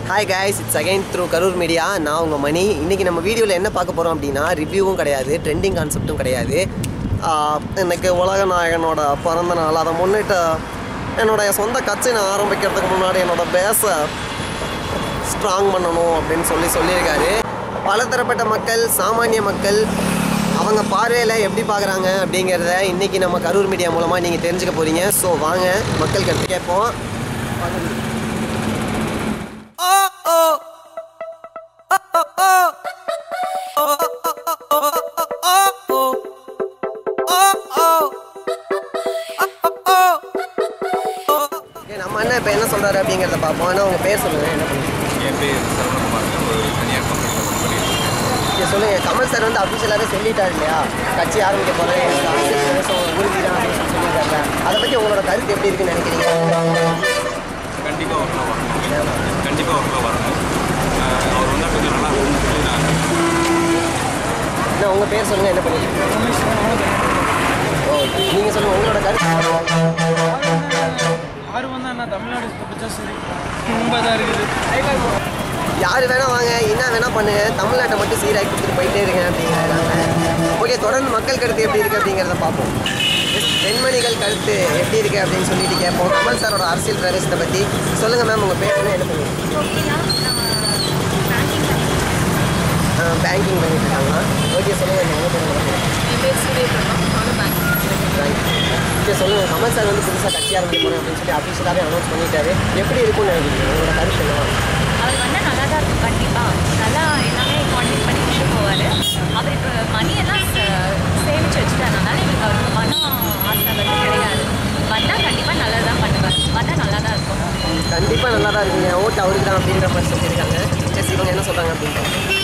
Hi guys it's again through Karur media நான் உங்கள் மணி இன்றைக்கி நம்ம வீடியோவில் என்ன பார்க்க போகிறோம் அப்படின்னா ரிவ்யூவும் கிடையாது ட்ரெண்டிங் கான்செப்ட்டும் கிடையாது ஆஹ் இன்னைக்கு உலக நாயகனோட பிறந்த நாள் அதை முன்னிட்டு என்னுடைய சொந்த கட்சி நான் ஆரம்பிக்கிறதுக்கு முன்னாடி என்னோட பேஸை ஸ்ட்ராங் பண்ணணும் அப்படின்னு சொல்லி சொல்லியிருக்காரு பலதரப்பட்ட மக்கள் சாமானிய மக்கள் அவங்க பார்வையில் எப்படி பார்க்குறாங்க அப்படிங்கிறத இன்றைக்கி நம்ம கரூர் மீடியா மூலமாக நீங்கள் தெரிஞ்சுக்க போகிறீங்க ஸோ வாங்க மக்கள் கருத்து கேட்போம் Okay, நம்ம அண்ணன் இப்போ என்ன சொல்கிறாரு அப்படிங்கிறத பார்ப்போம் ஆனால் உங்கள் பேர் சொல்லுங்கள் என்ன பண்ணுங்க என் பேர் சரவணகுமார் ஒரு தனியார் கம்பெனியில் ஒர்க் பண்ணிட்டு இருக்கேன் இங்கே சொல்லுங்கள் கமல் சார் வந்து அஃபிஷியலாகவே சொல்லிட்டார் இல்லையா கட்சி ஆரம்பிக்க போகிறேன் அரசியல் பிரவேசம் உறுதி தான் அப்படின்னு சொல்லி சொல்லியிருக்காங்க அதை பற்றி உங்களோட கருத்து எப்படி இருக்குன்னு நினைக்கிறீங்க கண்டிப்பாக ஒர்க்கில் வரணும் கண்டிப்பாக ஒர்க்கில் வரணும் ஆஹ் அவர் வந்தால் கொஞ்சம் நல்லா இருக்கும்னு சொல்லி நான் என்ன உங்கள் பேர் சொல்லுங்கள் என்ன பண்ணிட்டு ஓ நீங்கள் சொல்லுங்கள் உங்களோட கருத்து ஆர்வம் தான் என்ன தமிழ்நாடு பிடிச்சா சரி ரொம்ப இதாக இருக்குது யார் வேணா வாங்க என்ன வேணா பண்ணுங்க தமிழ்நாட்டை மட்டும் சீராகி கொடுத்துட்டு போயிட்டே இருங்க அப்படிங்கிறாங்க ஓகே தொடர்ந்து மக்கள் கருத்து எப்படி இருக்கு அப்படிங்கிறத பார்ப்போம் பெண்மணிகள் கருத்து எப்படி இருக்கு அப்படின்னு சொல்லிட்டு கேட்போம் கமல் சாரோட அரசியல் பிரவேசத்தை பற்றி சொல்லுங்க மேம் உங்கள் பேர் என்ன என்ன பண்ணுவீங்க ஓகேனா நான் பேங்கிங் பேங்கிங் பண்ணிட்டு இருக்காங்களா ஓகே சொல்லுங்க உங்க பேர் என்ன? என் பேர் சூரியபிரபா நானும் பேங்கிங் ஓகே சொல்லுங்க கமல் சார் வந்து புதுசாக கட்சி ஆரம்பிக்க போறேன் அப்படின்னு சொல்லி அஃபிஷியலாகவே அனௌன்ஸ் பண்ணிட்டாரு எப்படி இருக்கும்னு நினைக்கிறீங்க உங்களோட கருத்து என்ன அவர் வந்தால் நல்லா தான் இருக்கும் கண்டிப்பாக நல்லா எல்லாமே கான்டெக்ட் பண்ணி கொண்டு போவார் அவர் இப்போ மணியெல்லாம் ச- சேமித்து வச்சுட்டதுனால இவருக்கு அவருக்கு பணம் ஆசை வந்து கிடையாது வந்தால் கண்டிப்பாக நல்லா தான் பண்ணுவார் வந்தால் நல்லா தான் இருக்கும் கண்டிப்பாக நல்லா தான் இருக்குங்க ஓட்டு அவருக்கு தான் அப்படின்ற மாதிரி சொல்லியிருக்காங்க சரி இவங்க என்ன சொல்கிறாங்க அப்படின்ட்டு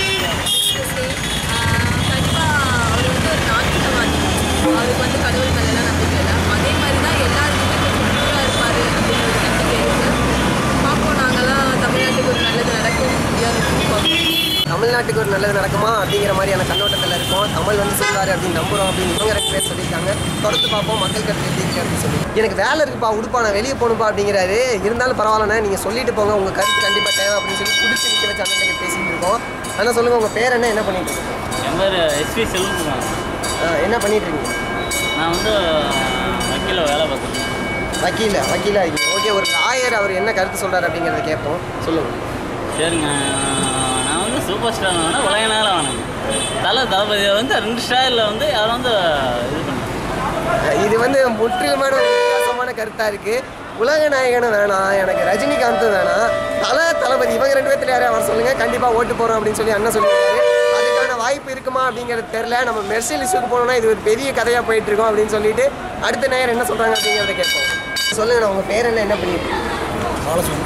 கண்டிப்பாக அவர் வந்து ஒரு நாத்திகவாதி அவருக்கு வந்து கடவுள் மேலாம் நம்பிக்கை இல்லை அதே மாதிரி தான் எல்லாருக்குமே கொஞ்சம் பியூராக இருப்பார் அப்படின்ற ஒரு நம்பிக்கை இருக்குது பார்ப்போம் நாங்களாம் தமிழ்நாட்டுக்கு ஒரு நல்லது நடக்கும் இந்தியாவுக்கு தமிழ்நாட்டுக்கு ஒரு நல்லது நடக்குமா அப்படிங்கிற மாதிரியான கண்ணோட்டத்தில் இருக்கும் தமிழ் வந்து சொல்றாரு அப்படின்னு நம்புறோம் அப்படின்னு இவங்க ரெண்டு பேர் சொல்லியிருக்காங்க தொடர்ந்து பார்ப்போம் மக்கள் கருத்து எப்படி இருக்கு அப்படின்னு சொல்லி எனக்கு வேலை இருக்குப்பா உடுப்பா நான் வெளியே போகணும்பா அப்படிங்கிறாரு இருந்தாலும் பரவாயில்லண்ணே நீங்கள் சொல்லிட்டு போங்க உங்கள் கருத்து கண்டிப்பாக தேவை அப்படின்னு சொல்லி பிடிச்சி நிற்க வச்சு அண்ணன் பேசிட்டு இருக்கோம் ஆனால் சொல்லுங்கள் உங்கள் பேர் என்ன என்ன பண்ணிட்டு இருக்கீங்க என் பேர் எஸ்பி செல்வகுமார் ஆ, என்ன பண்ணிட்டு இருக்கீங்க நான் வந்து வக்கீல வேலை பார்க்குறேன் வக்கீல வக்கீலா இருக்கீங்க ஓகே ஒரு லாயர் அவர் என்ன கருத்து சொல்றாரு அப்படிங்கிறத கேட்போம் சொல்லுங்கள் சரிங்க நான் வந்து சூப்பர் ஸ்டார் வேணால் உலக நேரம் வேணுங்க தலை தளபதியை வந்து ரெண்டு ஸ்டாரில் வந்து அதை வந்து இது பண்ணுறேன் இது வந்து முற்றிலுமான ஒரு வித்தியாசமான கருத்தா இருக்கு உலக நாயகனும் வேணாம் எனக்கு ரஜினிகாந்தும் வேணாம் தல தளபதி இவங்க ரெண்டு பேர்த்துல யாரையும் அவர் சொல்லுங்க கண்டிப்பா ஓட்டு போறோம் அப்படின்னு சொல்லி அண்ணன் சொல்லியிருக்காரு அதுக்கான வாய்ப்பு இருக்குமா அப்படிங்கிறது தெரியல நம்ம மெர்சல் இஷ்யூக்கு போனோம்னா இது ஒரு பெரிய கதையா போயிட்டு இருக்கோம் அப்படின்னு சொல்லிட்டு அடுத்த நேரம் என்ன சொல்றாங்க அப்படிங்கிறத கேட்போம் சொல்லுங்க உங்க பேர் என்ன என்ன பண்ணிட்டு இருக்கீங்க?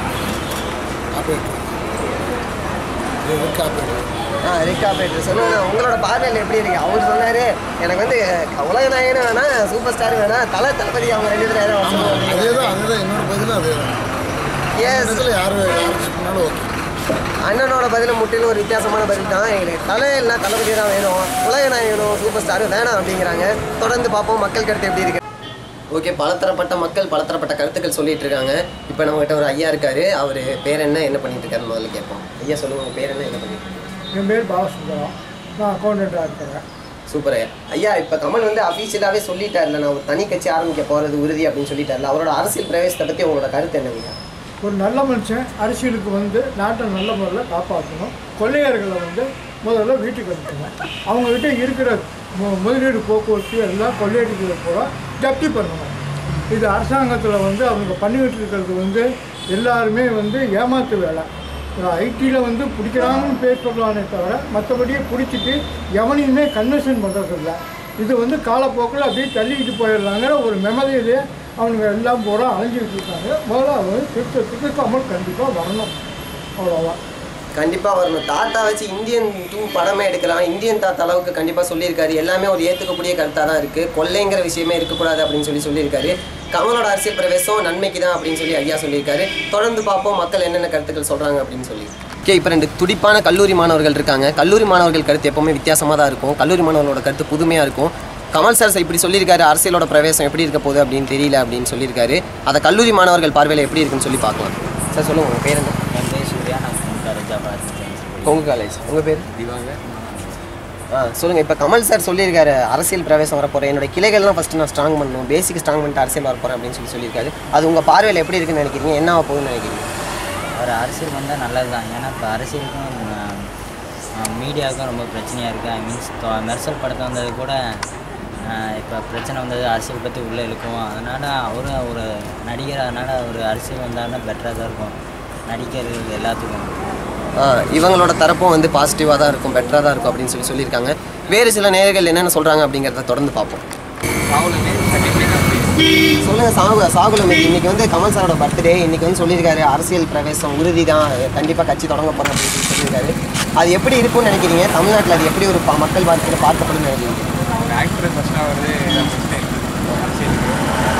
ஆ ரிக்கா பேட்டர் சொல்லுங்க உங்களோட பார்வையில் எப்படி இருக்கு அவர் சொன்னாரு எனக்கு வந்து உலக நாயகனும் வேணாம் சூப்பர் ஸ்டார் வேணாம் தல தளபதி அவங்க ரெண்டு பேரும் யாரும் சொல்லுவாங்க அதேதான் அதுதான் என்னோட பதிலும் அதேதான் எஸ் இதில் யார் யார் சொன்னாலும் ஓகே அண்ணனோட பதில் முற்றிலும் ஒரு வித்தியாசமான பதில் தான் எங்களுக்கு தலை இல்லை தளபதி தான் வேணும் உலக நாயகனும் சூப்பர் ஸ்டாரும் வேணாம் அப்படிங்கிறாங்க தொடர்ந்து பார்ப்போம் மக்கள் கருத்து எப்படி இருக்கு ஓகே பலதரப்பட்ட மக்கள் பலதரப்பட்ட கருத்துக்கள் சொல்லிட்டு இருக்காங்க இப்போ நம்மகிட்ட ஒரு ஐயா இருக்காரு அவர் பேர் என்ன என்ன பண்ணிட்டு இருக்காரு முதல்ல கேட்போம் ஐயா சொல்லுங்க உங்க பேர் என்ன என்ன பண்ணிட்டு இருக்காரு? என் பேர் பாலசுந்தரம் நான் அக்கௌண்டண்ட்டாக இருக்கிறேன் சூப்பர் ஐயா ஐயா இப்போ கமல் வந்து அஃபீஷியலாகவே சொல்லிட்டார்ல நான் ஒரு தனி கட்சி ஆரம்பிக்க போகிறது உறுதி அப்படின்னு சொல்லிட்டார்ல அவரோட அரசியல் பிரவேசத்தை பற்றி உங்களோட கருத்து என்னங்க ஒரு நல்ல மனுஷன் அரசியலுக்கு வந்து நாட்டை நல்ல முறையில் காப்பாற்றணும் கொள்ளையர்களை வந்து முதல்ல வீட்டுக்கு அனுப்பணும் அவங்கக்கிட்ட இருக்கிற மு- முதலீடு போக்குவரத்து எல்லாம் கொள்ளையடிக்கிறது பூரா ஜப்தி பண்ணணும் இது அரசாங்கத்தில் வந்து அவங்க பண்ணிக்கிட்டு இருக்கிறது வந்து எல்லாருமே வந்து ஏமாத்து வேலை ஐடியில் வந்து பிடிக்கிறாங்கன்னு பேர் சொல்லுவானே தவிர மற்றபடி பிடிச்சிட்டு எவனையுமே கன்வென்ஷன் பண்ணுறதில்ல இது வந்து காலப்போக்கில் அப்படியே தள்ளிக்கிட்டு போயிடுறாங்கிற ஒரு மெமரியிலே அவனுங்க எல்லாம் பூரா அலைஞ்சிக்கிட்டு இருக்காங்க முதல்ல அவங்க திருத்தத்துக்கு கமல் கண்டிப்பாக வரணும் அவ்வளோதான் கண்டிப்பாக வரணும் தாத்தா வச்சு இந்தியன் டூ படமே எடுக்கலாம் இந்தியன் தாத்தா அளவுக்கு கண்டிப்பாக சொல்லியிருக்காரு எல்லாமே ஒரு ஏற்றுக்கக்கூடிய கருத்தாக தான் இருக்குது கொள்ளைங்கிற விஷயமே இருக்கக்கூடாது அப்படின்னு சொல்லி சொல்லியிருக்காரு கமலோட அரசியல் பிரவேசம் நன்மைக்கு தான் அப்படின்னு சொல்லி ஐயா சொல்லியிருக்காரு தொடர்ந்து பார்ப்போம் மக்கள் என்னென்ன கருத்துக்கள் சொல்கிறாங்க அப்படின்னு சொல்லி ஓகே இப்போ ரெண்டு துடிப்பான கல்லூரி மாணவர்கள் இருக்காங்க கல்லூரி மாணவர்கள் கருத்து எப்போவுமே வித்தியாசமாக தான் இருக்கும் கல்லூரி மாணவர்களோட கருத்து புதுமையாக இருக்கும் கமல் சார் இப்படி சொல்லியிருக்காரு அரசியலோட பிரவேசம் எப்படி இருக்க போகுது அப்படின்னு தெரியல அப்படின்னு சொல்லியிருக்காரு அதை கல்லூரி மாணவர்கள் பார்வையில் எப்படி இருக்குன்னு சொல்லி பார்க்கலாம் சார் சொல்லுங்கள் உங்கள் பேர் என்ன சூர்யா நான் காலேஜ் ஆஃப் ஆர்ட்ஸ் சயின்ஸ் உங்கள் காலேஜ் உங்கள் பேர் திவாங்க ஆ சொல்லுங்கள் இப்போ கமல் சார் சொல்லியிருக்காரு அரசியல் பிரவேசம் வரப்போகிறேன் என்னோட கிளைகள்லாம் ஃபஸ்ட்டு நான் ஸ்ட்ராங் பண்ணணும் பேசிக் ஸ்ட்ராங் பண்ணிட்டு அரசியல் வரப்போகிறேன் அப்படின்னு சொல்லி சொல்லியிருக்காரு அது உங்கள் பார்வையில் எப்படி இருக்குன்னு நினைக்கிறீங்க என்ன ஆக போகுதுன்னு நினைக்கிறீங்க அவர் அரசியல் வந்தால் நல்லது தான் ஏன்னா இப்போ அரசியலுக்கும் மீடியாவுக்கும் ரொம்ப பிரச்சனையாக இருக்குது ஐ மீன்ஸ் மெர்சல் படத்தை வந்தது கூட இப்போ பிரச்சனை வந்தது அரசியல் பற்றி உள்ளே இழுக்கும் அதனால் அவரும் ஒரு நடிகர் அதனால் ஒரு அரசியல் வந்தாருன்னா பெட்டராக தான் இருக்கும் நடிகர்கள் எல்லாத்துக்கும் ஆ, இவங்களோட தரப்பும் வந்து பாசிட்டிவாக தான் இருக்கும் பெட்டராக தான் இருக்கும் அப்படின்னு சொல்லி சொல்லியிருக்காங்க வேறு சில நேயர்கள் என்னென்ன சொல்கிறாங்க அப்படிங்கிறத தொடர்ந்து பார்ப்போம் சொல்லுங்கள் சாகு சாகுலம் இன்னைக்கு வந்து கமல் சாரோட பர்த்டே இன்னைக்கு வந்து சொல்லியிருக்காரு அரசியல் பிரவேசம் உறுதி தான் கண்டிப்பாக கட்சி தொடங்க போகிறேன் அப்படின்னு சொல்லி சொல்லியிருக்காரு அது எப்படி இருக்கும்னு நினைக்கிறீங்க தமிழ்நாட்டில் அது எப்படி ஒரு ப- மக்கள் வாழ்க்கையில் பார்க்கப்படும் நினைக்கிறீங்க ஆக்டர் ஃபஸ்ட்டாக வருது இதான் ஃபஸ்ட் டைம் அரசியலுக்கு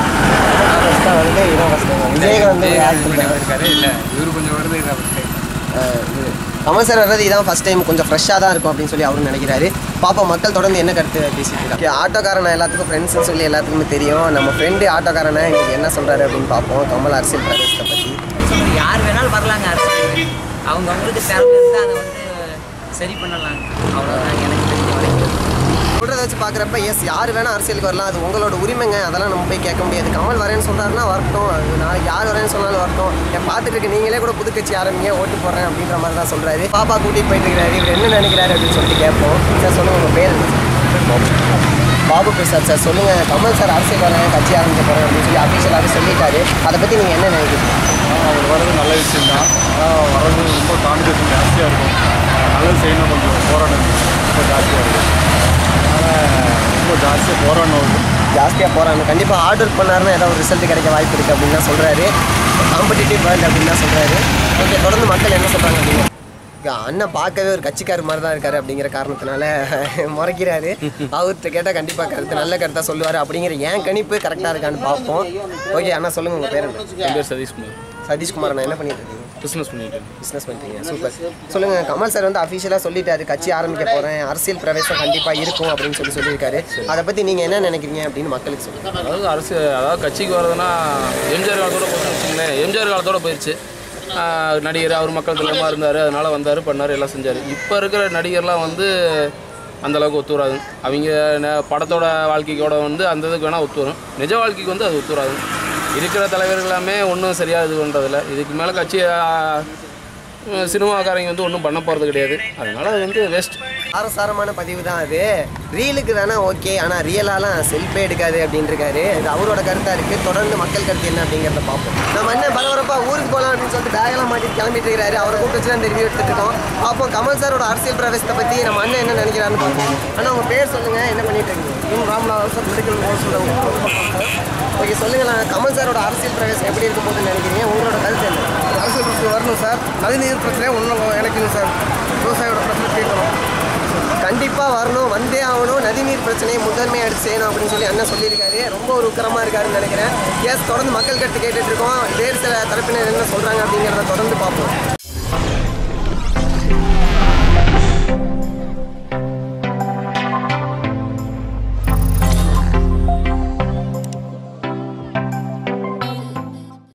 ஃபஸ்ட்டாக வந்து இதான் ஃபஸ்ட் விஜய் வந்து actor தான். இருக்காரு இல்லை இவர் கொஞ்சம் வருது இதான் ஃபஸ்ட் டைம் ஆஹ் இது கமல் சார் வர்றது இதான் ஃபஸ்ட் டைம் கொஞ்சம் ஃப்ரெஷ்ஷாக தான் இருக்கும் அப்படின்னு சொல்லி அவரும் நினைக்கிறாரு பாப்போம் மக்கள் தொடர்ந்து என்ன கருத்து பேசிட்டு இருக்காங்க ஆட்டோக்காரனை எல்லாத்துக்கும் ஃப்ரெண்ட்ஸ்னு சொல்லி எல்லாத்துக்குமே தெரியும் நம்ம ஃப்ரெண்டு ஆட்டோக்காரனை இன்னைக்கு என்ன சொல்கிறாரு அப்படின்னு பார்ப்போம் கமல் அரசியல் பிரவேசத்தை பற்றி யார் வேணாலும் வரலாங்க அரசியலுக்கு அவங்க அவங்களுக்கு திறமை இருந்தால் அதை வந்து சரி பண்ணலாங்க அவ்வளோதான் எனக்கு தெரிஞ்ச வரைக்கும் சொல்கிறத வச்சு பார்க்குறப்ப எஸ் யார் வேணால் அரசியலுக்கு வரலாம் அது உங்களோட உரிமைங்க அதெல்லாம் நம்ம போய் கேட்க முடியாது கமல் வரேன்னு சொல்கிறாருன்னா வரட்டும் அது நாளைக்கு யார் வரேன்னு சொன்னாலும் வரட்டும் என் பார்த்துட்டு இருக்க நீங்களே கூட புது கட்சி ஆரம்பிங்க ஓட்டு போடுறேன் அப்படின்ற மாதிரி தான் சொல்கிறாரு பாப்பா கூட்டிகிட்டு போயிட்டு இருக்கிறாரு இவர் என்ன நினைக்கிறாரு அப்படின்னு சொல்லிட்டு கேட்போம் சார் சொல்லுங்கள் உங்கள் பேர் என்ன சார்? பாபு பிரசாத் சார் சொல்லுங்கள் கமல் சார் அரசியல் வரேன் கட்சி ஆரம்பிக்க போகிறேன் அப்படின்னு சொல்லி அஃபீஷியலாகவே சொல்லிட்டாரு அதை பற்றி நீங்கள் என்ன நினைக்கிறீங்க அவர் வர்றது நல்ல விஷயம் தான் ஆனால் வர்றது ரொம்ப கான்ட்ரிபியூஷன் ஜாஸ்தியாக இருக்கும் நல்லது செய்யணும் கொஞ்சம் போராட்டம் ரொம்ப ஜாஸ்தியாக இருக்கும் அதனால் ரொம்ப ஜாஸ்தியாக போராடணும் அவருக்கு ஜாஸ்தியாக போகிறாங்க கண்டிப்பாக ஹார்ட் ஒர்க் பண்ணாருன்னா ஏதாவது ஒரு ரிசல்ட் கிடைக்க வாய்ப்பு இருக்குது அப்படின்னு தான் சொல்கிறாரு காம்படிட்டிவ் வேர்ல்டு அப்படின்னு தான் சொல்கிறாரு ஓகே தொடர்ந்து மக்கள் என்ன சொல்கிறாங்க அப்படிங்க இங்க அண்ணன் பார்க்கவே ஒரு கட்சிக்காரர் மாதிரி தான் இருக்காரு அப்படிங்கிற காரணத்தினால முறைக்கிறாரு அவர்கிட்ட கேட்டால் கண்டிப்பாக கருத்து நல்ல கருத்தாக சொல்லுவார் அப்படிங்கிற ஏன் கணிப்பு கரெக்டாக இருக்கான்னு பார்ப்போம் ஓகே அண்ணா சொல்லுங்கள் உங்கள் பேர் என்ன என் பேர் சதீஷ்குமார் சதீஷ்குமார் அண்ணா என்ன பண்ணிட்டு இருக்கீங்க பிஸ்னஸ் பண்ணிட்டு பிஸ்னஸ் பண்ணுறீங்க சூப்பர் சொல்லுங்கள் கமல் சார் வந்து அஃபிஷியலாக சொல்லிட்டாரு கட்சி ஆரம்பிக்க போகிறேன் அரசியல் பிரவேசம் கண்டிப்பாக இருக்கும் அப்படின்னு சொல்லி சொல்லியிருக்காரு அதை பற்றி நீங்கள் என்ன நினைக்கிறீங்க அப்படின்னு மக்களுக்கு சொல்லுங்கள் அதாவது அரசு அதாவது கட்சிக்கு வர்றதுன்னா எம்ஜிஆர் காலத்தோட போயிடுச்சு வச்சுங்களேன் எம்ஜிஆர் காலத்தோட போயிடுச்சு ஆஹ் நடிகர் அவர் மக்கள் தலைமாக இருந்தார் அதனால வந்தார் பண்ணார் எல்லாம் செஞ்சார் இப்போ இருக்கிற நடிகர்லாம் வந்து அந்த அளவுக்கு ஒத்து வராது அவங்க ந- படத்தோட வாழ்க்கைக்கோட வந்து அந்த இதுக்கு வேணால் ஒத்து வரும் நிஜ வாழ்க்கைக்கு வந்து அது ஒத்து வராது இருக்கிற தலைவர்கள் எல்லாமே ஒன்றும் சரியாக இது பண்ணுறதில்ல இதுக்கு மேலே கட்சி ஆஹ், சினிமாக்காரங்க வந்து ஒன்றும் பண்ண போகிறது கிடையாது அதனால அது வந்து வேஸ்ட் ஆரசாரமான பதிவு தான் அது ரீலுக்கு வேணா ஓகே ஆனால் ரியலாலாம் செல்ஃபே எடுக்காது அப்படின்னு இருக்காரு இது அவரோட கருத்தாக இருக்குது தொடர்ந்து மக்கள் கருத்து என்ன அப்படிங்கிறத பார்ப்போம் நம்ம என்ன பரபரப்பாக ஊருக்கு போகலாம் அப்படின்னு சொல்லிட்டு பேகெல்லாம் மாட்டிட்டு கிளம்பிட்டு இருக்காரு அவரை கூப்பிட்டு வச்சு அந்த ரிவ்யூ எடுத்துட்டு இருக்கோம் அப்போ கமல் சாரோட அரசியல் பிரவேசத்தை பற்றி நம்ம அண்ணன் என்ன நினைக்கிறாருன்னு பார்ப்போம் ஆனால் உங்கள் பேர் சொல்லுங்கள் என்ன பண்ணிட்டு இருக்கீங்க ராமநாதன் சார் மெடிக்கல் ஓகே சொல்லுங்களேன் கமல் சாரோட அரசியல் பிரவேசம் எப்படி இருக்கும் போதுன்னு நினைக்கிறீங்க உங்களோட கருத்து என்ன அரசியல் பிரச்சனை வரணும் சார் நதிநீர் பிரச்சனை ஒன்றும் எனக்கு சார் விவசாயியோட பிரச்சனை கேட்கணும் கண்டிப்பாக வரணும் வந்தே ஆகணும் நதிநீர் பிரச்சனையை முதன்மையாக எடுத்து செய்யணும் அப்படின்னு சொல்லி அண்ணன் சொல்லியிருக்காரு ரொம்ப ஒரு உக்கரமாக இருக்காருன்னு நினைக்கிறேன் எஸ் தொடர்ந்து மக்கள் கருத்து கேட்டுட்டு இருக்கோம் வேறு சில தரப்பினர் என்ன சொல்கிறாங்க அப்படிங்கிறத தொடர்ந்து பார்ப்போம்